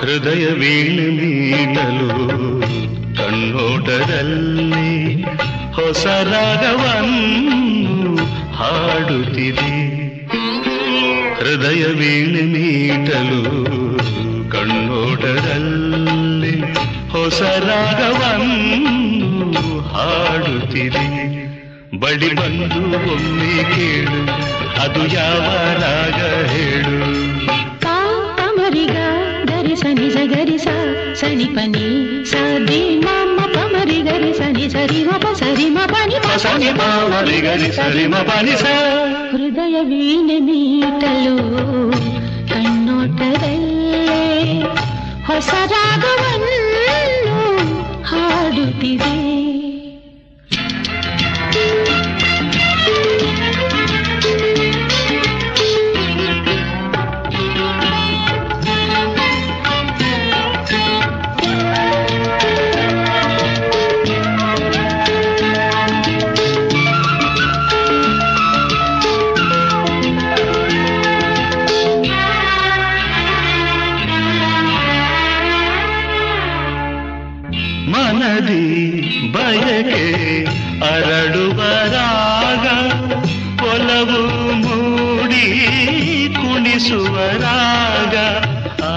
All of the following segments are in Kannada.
ಹೃದಯ ವೀಣೆ ಮೀಟಲು ಕಣ್ಣೋಟದಲ್ಲಿ ಹೊಸ ರಾಗವನ್ನು ಹಾಡುತ್ತಿದೆ ಹೃದಯ ವೀಣೆ ಮೀಟಲು ಕಣ್ಣೋಟದಲ್ಲಿ ಹೊಸ ರಾಗವನ್ನು ಹಾಡುತ್ತಿದೆ ಬಳಿ ಬಂದು ಒಮ್ಮೆ ಕೇಳು ಅದು ಯಾವ ರಾಗ ಹೇಳು ಪಾ ಪಮರಿಗ ಗರಿಸ ನಿಜ ಗರಿಸ ಸನಿ ಪನಿ ಸದಿ ಮಮ್ಮ ಪಮರಿ ಗರಿಸ ನಿ ಸರಿ ಮಪ ಸರಿ ಮ ಪನಿ ಪ ಸನಿ ಪಾವರಿ ಗರಿ ಸರಿ ಮ ಪನಿ ಸ ಹೃದಯ ವೀಣೆ ಮೀಟಲು ಕಣ್ಣೋಟದಲ್ಲೇ ಹೊಸ ರಾಗವನ್ನು ಹಾಡುತ್ತಿದೆ ಮನದಿ ಬಯಕೆ ಅರಳುವ ರಾಗ ಒಲವು ಮೂಡಿ ಕುಣಿಸುವ ರಾಗ ಆ,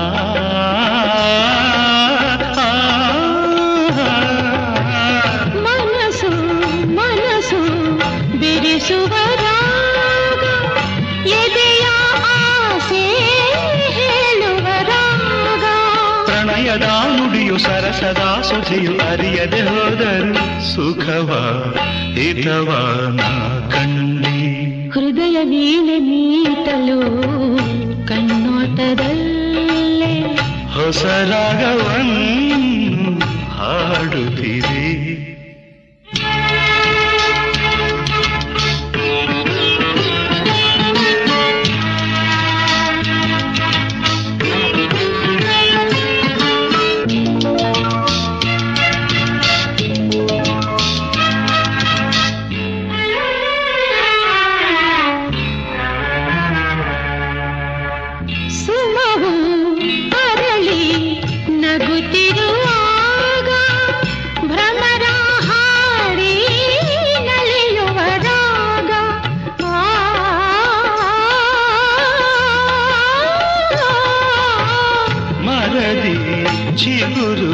ಆ, ಆ. ಮನಸ್ಸು ಮನಸ್ಸು ಬಿರಿಸುವ ರಾಗ ಎದೆಯ ಆಸೆ ಹೇಳುವ ರಾಗ ಪ್ರಣಯದ ನುಡಿಯು ಸರಸದ ಸುಧಿಯು ಅರಿಯದೆ ಹೋದರು ಸುಖವ ಹಿತವ ನಾ ಕಂಡಿ ಹೃದಯ ವೀಣೆ ಮೀಟಲು ಕಣ್ಣೋಟದಲ್ಲೇ ಹೊಸ ರಾಗವನ್ನು ಹಾಡುತ್ತಿದೆ ಸುಮವು ಅರಳಿ ನಗುತ್ತಿರುವಾಗ ಭ್ರಮರ ಹಾಡಿ ನಲಿಯುವ ರಾಗ ಮರದಿ ಚಿಗುರು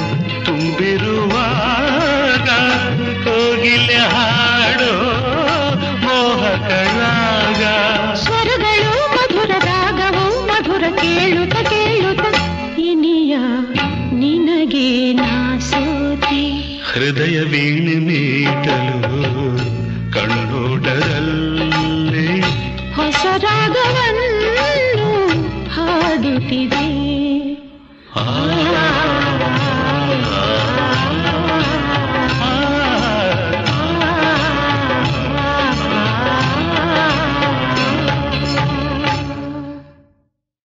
ತುಂಬಿರುವಾಗ ಕೋಗಿಲೆ ಹಾಡೋ ಮೋಹಕ ರಾಗ ಸ್ವರಗಳು ಮಧುರ ರಾಗವು ಮಧುರ ಕೇಳುತ್ತ ಕೇಳುತ್ತ ಇನಿಯ ನಿನಗೆ ನಾ ಸೋತಿ ಹೃದಯ ವೀಣೆ ಮೀಟಲು ಕಣ್ಣೋಟದಲ್ಲಿ ಹೊಸ ರಾಗವನ್ನು ಹಾಡುತ್ತಿದೆ ಆ